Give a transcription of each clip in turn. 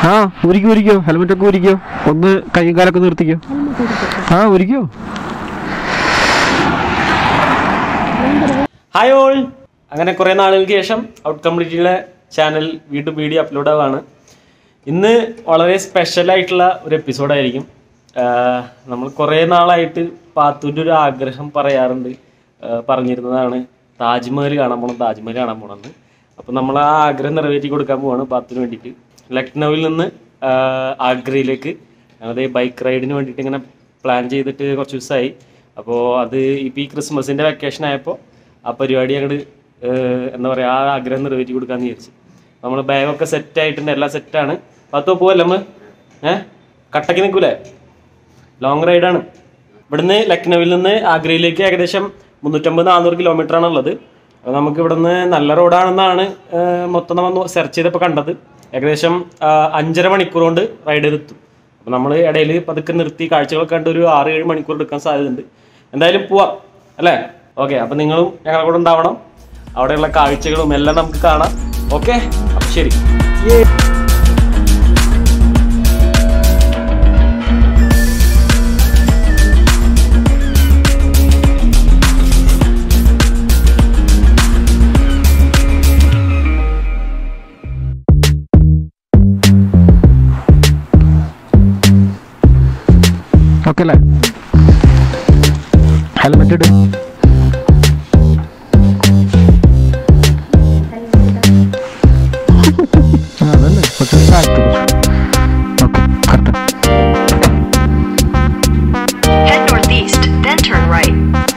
ആ ഉരിക്കോ ഉരിക്കോ ഹെൽമെറ്റ് ഒക്കെ ഉരിക്കോ ഒന്ന് കൈയും കാലൊക്കെ നിർത്തിക്കോ ആ ഉരിക്കോ ഹായ് ഓൾ അങ്ങനെ കുറേ നാളുകൾക്ക് ശേഷം ഔട്ട് കംപ്ലീറ്റിലെ ചാനൽ വീണ്ടും വീഡിയോ അപ്ലോഡ് ആവാണ് ഇന്ന് വളരെ സ്പെഷ്യൽ ആയിട്ടുള്ള ഒരു എപ്പിസോഡായിരിക്കും നമ്മൾ കുറേ നാളായിട്ട് പാത്തൂൻ്റെ ഒരു ആഗ്രഹം പറയാറുണ്ട് ആഹ് പറഞ്ഞിരുന്നതാണ് താജ്മഹൽ കാണാൻ പോകണം താജ്മഹൽ കാണാൻ പോകണമെന്ന് അപ്പോൾ നമ്മൾ ആ ആഗ്രഹം നിറവേറ്റി കൊടുക്കാൻ പോവാണ് പാത്തിന് വേണ്ടിയിട്ട് ലക്നൗവിൽ നിന്ന് ആഹ് ആഗ്രയിലേക്ക് ഞങ്ങളുടെ ബൈക്ക് റൈഡിന് വേണ്ടിയിട്ട് ഇങ്ങനെ പ്ലാൻ ചെയ്തിട്ട് കുറച്ച് ദിവസമായി അപ്പോൾ അത് ഇപ്പോൾ ഈ ക്രിസ്മസിൻ്റെ വെക്കേഷൻ ആയപ്പോൾ ആ പരിപാടി അങ്ങോട്ട് എന്താ പറയുക ആ ആഗ്രഹം നിറവേറ്റി കൊടുക്കാമെന്ന് വിചാരിച്ചു നമ്മൾ ബാഗൊക്കെ സെറ്റ് ആയിട്ടുണ്ട് എല്ലാം സെറ്റാണ് പത്തോ പോവല്ലേ നമ്മൾ ഏഹ് കട്ടക്ക് നിൽക്കൂലേ ലോങ് റൈഡാണ് ഇവിടുന്ന് ലക്നൌവിൽ നിന്ന് ആഗ്രയിലേക്ക് ഏകദേശം മുന്നൂറ്റമ്പത് നാനൂറ് കിലോമീറ്റർ ആണ് ഉള്ളത് അപ്പോൾ നമുക്ക് ഇവിടുന്ന് നല്ല റോഡാണെന്നാണ് ഏഹ്, മൊത്തം നമ്മൾ സെർച്ച് ചെയ്തപ്പോൾ കണ്ടത് ഏകദേശം ആ, അഞ്ചര മണിക്കൂർ കൊണ്ട് റൈഡ് ചെയ്തെത്തും അപ്പോൾ നമ്മൾ ഇടയിൽ പതുക്കെ നിർത്തി കാഴ്ചകളൊക്കെ കണ്ട് ഒരു ആറ് ഏഴ് മണിക്കൂർ എടുക്കാൻ സാധ്യതയുണ്ട് എന്തായാലും പോവാം അല്ലേ ഓക്കെ അപ്പം നിങ്ങളും ഞങ്ങളെ കൂടെ ഉണ്ടാവണം അവിടെയുള്ള കാഴ്ചകളും എല്ലാം നമുക്ക് കാണാം ഓക്കെ അപ്പം ശരി ഓക്കെ അല്ലേ ഹെൽമെറ്റ് ഇട് ആ, അതല്ലേ പക്ഷേ താഴ്ത്ത് okay correct Head northeast, then turn right.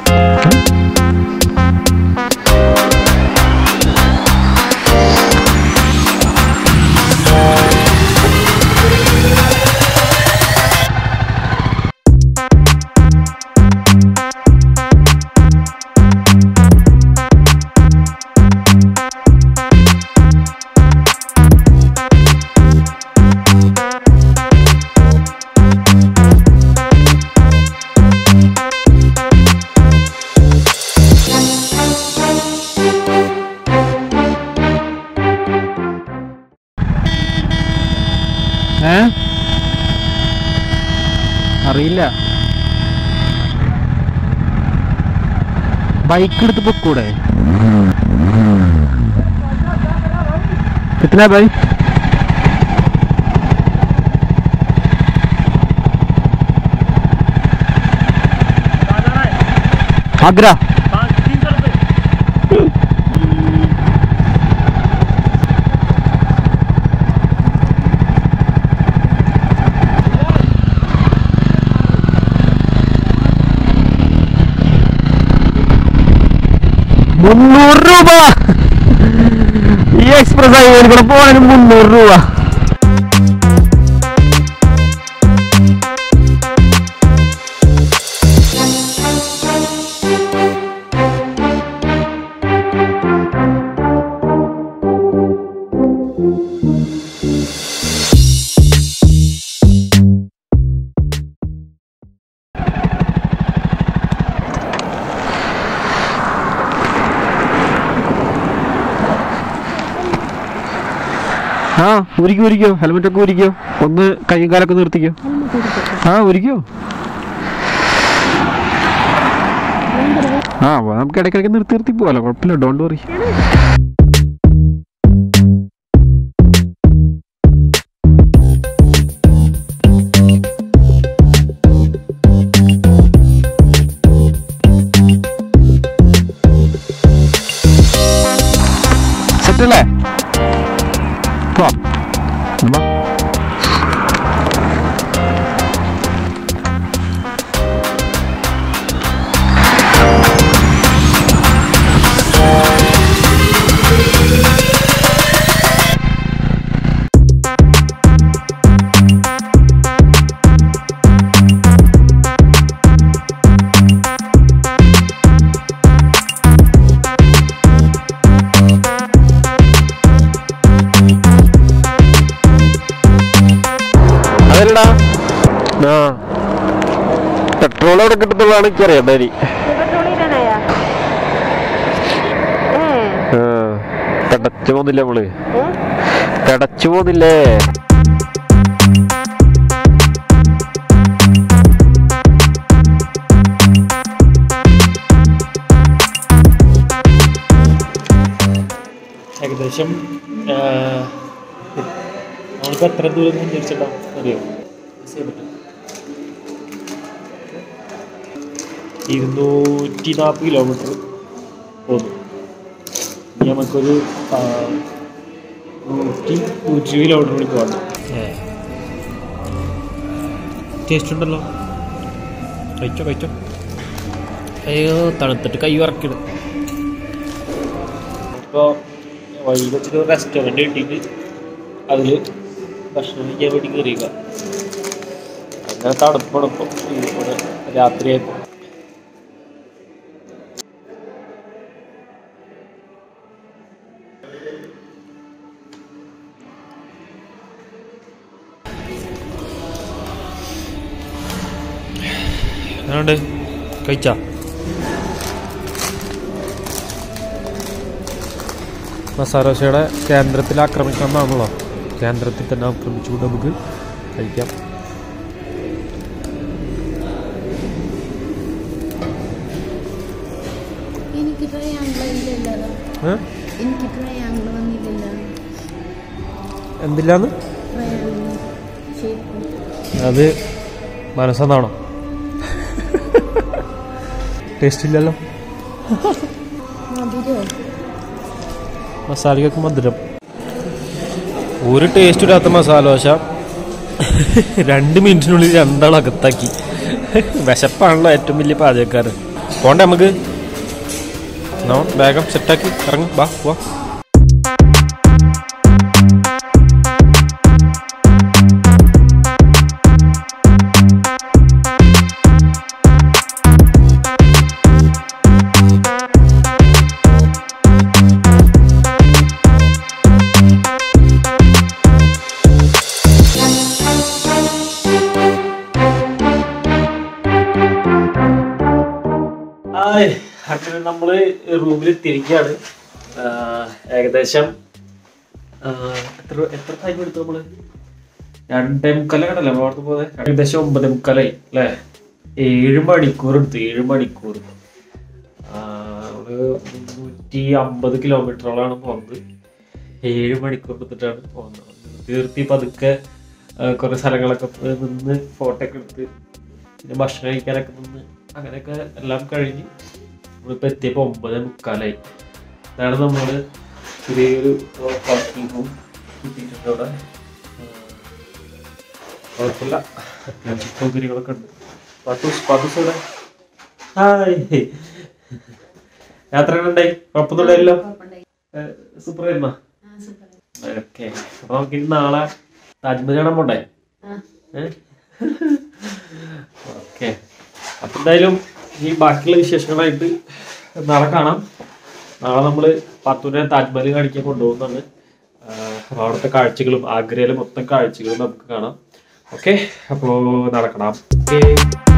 ഏ അറിയില്ല ബൈക്ക് എടുത്ത് പൊക്കൂടെ कितना भाई आगरा മുന്നൂറ് രൂപ ഈ എക്സ്പ്രസ് ഹൈവേയിൽ കൂടെ പോകാനും മുന്നൂറ് രൂപ ആ ഉരിക്കോ ഉരിക്കോ ഹെൽമെറ്റ് ഒക്കെ ഉരിക്കോ ഒന്ന് കൈയും കാലൊക്കെ നിർത്തിക്കോ ആ ഉരിക്കോ ആ വാ, നമുക്ക് ഇടയ്ക്കിടയ്ക്ക് നിർത്തി നിർത്തി പോവാലോ കുഴപ്പമില്ല ഡോണ്ട് വറി സെറ്റല്ലേ പോവാം എന്നാ വാ. അതല്ലടാ ആ പെട്രോൾ എവിടെ കിട്ടുന്നുള്ളതാണ് എനിക്കറിയാം ഡാനി ആ പെടച്ചു പോന്നില്ലേ നമ്മള് പെടച്ചു പോന്നില്ലേ ഏകദേശം ആ, നമ്മളിപ്പോൾ എത്ര ദൂരം സഞ്ചരിച്ചിട്ടുണ്ടാവും അറിയോ Guess ചെയ്യാൻ പറ്റുമോ? ഇരുന്നൂറ്റി നാൽപ്പത് കിലോമീറ്റർ പോന്നു ഇനി നമുക്കൊരു ആ, നൂറ്റി നൂറ്റി കിലോമീറ്റർ കൂടി പോകണം ടേസ്റ്റ് ഉണ്ടല്ലോ കഴിച്ചോ കഴിച്ചോ അയ്യോ തണുത്തിട്ട് കൈ വറക്കിടും ഇപ്പോൾ വഴിയിൽ വെച്ചിട്ട് റെസ്റ്റോറൻറ്റ് കിട്ടിയിട്ട് അതിൽ ഭക്ഷണം കഴിക്കാൻ വേണ്ടി കയറിയുക അങ്ങനെ തണുപ്പാണ് ഇപ്പോൾ ഇവിടെ രാത്രിയായപ്പോൾ അതുകൊണ്ട് കഴിച്ചാ മസാലോശയുടെ കേന്ദ്രത്തിൽ ആക്രമിക്കാമെന്നാണല്ലോ കേന്ദ്രത്തിൽ തന്നെ ആക്രമിച്ചുകൊണ്ട് നമുക്ക് കഴിക്കാം എനിക്ക് ട്രയാങ്കിൾ ഇല്ലല്ലോ ഏ? എനിക്ക് ട്രയാങ്കിൾ വന്നില്ലല്ലോ എന്തില്ലാന്ന് ട്രയാങ്കിൾ ഷേപ്പ് അത് മനസ്സെന്നാണോ ടേസ്റ്റ് ഇല്ലല്ലോ മധുരോ മസാലയ്ക്കൊക്കെ മധുരം ഒരു ടേസ്റ്റ് ഇല്ലാത്ത മസാല ദോശ രണ്ട് മിനിറ്റിനുള്ളിൽ രണ്ടാളും അകത്താക്കി വിശപ്പാണല്ലോ ഏറ്റവും വലിയ പാചകക്കാരൻ പോണ്ടേ നമുക്ക് നോ വേഗം സെറ്റാക്കി ഇറങ്ങും വാ വാ ഹായ് അങ്ങനെ നമ്മള് റൂമിൽ തിരിക്കുകയാണ് ആഹ് ഏകദേശം ആഹ് എത്ര എത്ര ടൈം എടുത്തു നമ്മള് രണ്ടേ മുക്കാലൊക്കെ അവിടുത്തെ പോലെ ഏകദേശം ഒമ്പതേ മുക്കാലായി അല്ലേ ഏഴ് മണിക്കൂർ എടുത്തു ഏഴ് മണിക്കൂർ ആഹ് നമ്മള് മുന്നൂറ്റി അമ്പത് കിലോമീറ്ററോളാണ് പോകുന്നത് ഏഴ് മണിക്കൂർ എടുത്തിട്ടാണ് പോകുന്നത് തീർത്തി പതുക്കെ ആഹ് കുറെ സ്ഥലങ്ങളൊക്കെ നിന്ന് ഫോട്ടോ ഒക്കെ എടുത്ത് പിന്നെ ഭക്ഷണം കഴിക്കാനൊക്കെ നിന്ന് അങ്ങനെയൊക്കെ എല്ലാം കഴിഞ്ഞ് നമ്മളിപ്പോൾ എത്തിയപ്പോൾ ഒമ്പത് മുക്കാലായി അതാണ് നമ്മൾ ചെറിയൊരു പാർക്കിംഗ് റൂം കിട്ടിയിട്ടുണ്ട് അവിടെ ആഹ് കുഴപ്പമില്ല അത്യാവശ്യം സൗകര്യങ്ങളൊക്കെ ഉണ്ട് പാത്തൂസ് പാത്തൂസ് ഇവിടെ ഹായ് യാത്ര ഉണ്ടായി കുഴപ്പമൊന്നുമില്ലല്ലോ സൂപ്പർ ആയിരുന്നോ ഓക്കെ അപ്പൊ നമുക്ക് ഇനി നാളെ താജ്മഹൽ കാണാൻ പോണ്ടേ ഓക്കെ അപ്പൊ എന്തായാലും ഈ ബാക്കിയുള്ള വിശേഷങ്ങളായിട്ട് നാളെ കാണാം നാളെ നമ്മള് പത്തൂരെ താജ്മഹൽ കാണിക്കാൻ കൊണ്ടുപോകുന്നതാണ് ആഹ് അപ്പൊ അവിടുത്തെ കാഴ്ചകളും ആഗ്രയിലെ മൊത്തം കാഴ്ചകളും നമുക്ക് കാണാം ഓക്കെ അപ്പോൾ നടക്കണം ഓക്കെ